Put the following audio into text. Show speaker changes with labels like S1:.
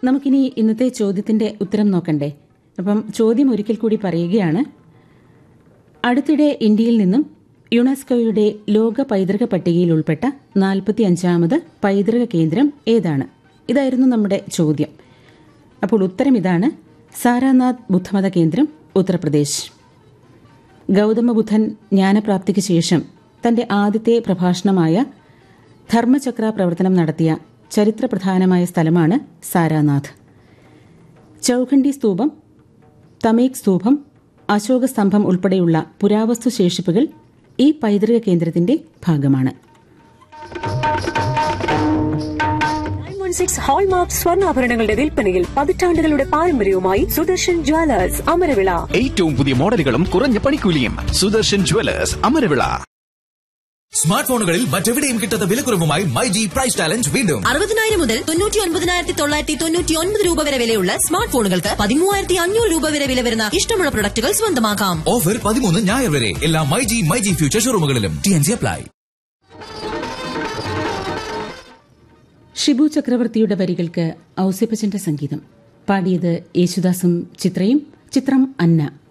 S1: നമുക്കിനി ഇന്നത്തെ ചോദ്യത്തിന്റെ ഉത്തരം നോക്കണ്ടേ അപ്പം ചോദ്യം ഒരിക്കൽ കൂടി പറയുകയാണ് അടുത്തിടെ ഇന്ത്യയിൽ നിന്നും യുനെസ്കോയുടെ ലോക പൈതൃക പട്ടികയിൽ ഉൾപ്പെട്ട നാൽപ്പത്തി അഞ്ചാമത് പൈതൃക കേന്ദ്രം ഏതാണ് ഇതായിരുന്നു നമ്മുടെ ചോദ്യം അപ്പോൾ ഉത്തരം ഇതാണ് സാരാനാഥ് ബുദ്ധമത കേന്ദ്രം ഉത്തർപ്രദേശ് ഗൗതമ ബുദ്ധൻ ജ്ഞാനപ്രാപ്തിക്ക് ശേഷം തന്റെ ആദ്യത്തെ പ്രഭാഷണമായ ധർമ്മചക്ര പ്രവർത്തനം നടത്തിയ ചരിത്രപ്രധാനമായ സ്ഥലമാണ് സാരാനാഥ് ചൌഖണ്ഡി സ്തൂപം തമേക് സ്തൂപം അശോക സ്തംഭം ഉൾപ്പെടെയുള്ള പുരാവസ്തു ശേഷിപ്പുകൾ ഈ പൈതൃക കേന്ദ്രത്തിന്റെ ഭാഗമാണ്
S2: സിക്സ് ഹോൾമാർക്ക് സ്വർണ്ണാഭരണങ്ങളുടെ വിൽപ്പനയിൽ പതിറ്റാണ്ടുകളുടെ പാരമ്പര്യവുമായി സുദർശൻ ജ്വല്ലേഴ്സ് അമരവിള
S3: ഏറ്റവും പുതിയ മോഡലുകളും കുറഞ്ഞ പണിക്കൂലിയും സുദർശൻ ജുവലേഴ്സ് അമരവിള
S4: സ്മാർട്ട് ഫോണുകളിൽ മറ്റെവിടെയും കിട്ടാത്ത വിലക്കുറവുമായി മൈ ജി പ്രൈസ് ചാലഞ്ച് വീണ്ടും
S5: അറുപതിനായിരം മുതൽ തൊണ്ണൂറ്റി ഒൻപതിനായിരത്തി തൊള്ളായിരത്തി തൊണ്ണൂറ്റി ഒൻപത് രൂപ വരെ വിലയുള്ള സ്മാർട്ട് ഫോണുകൾക്ക് പതിമൂവായിരത്തി അഞ്ഞൂറ് രൂപ വരെ വില വരുന്ന ഇഷ്ടമുള്ള പ്രൊഡക്റ്റുകൾ സ്വന്തമാക്കാം
S4: ഓഫർ പതിമൂന്ന് ഞായർ വരെ എല്ലാ my G my G future ഷോറൂമുകളിലും T N C apply
S1: Shibu ചക്രവർത്തിയുടെ വരികൾക്ക് ഔസിപ്പച്ചന്റെ സംഗീതം പാടിയത് യേശുദാസും ചിത്രയും ചിത്രം അന്ന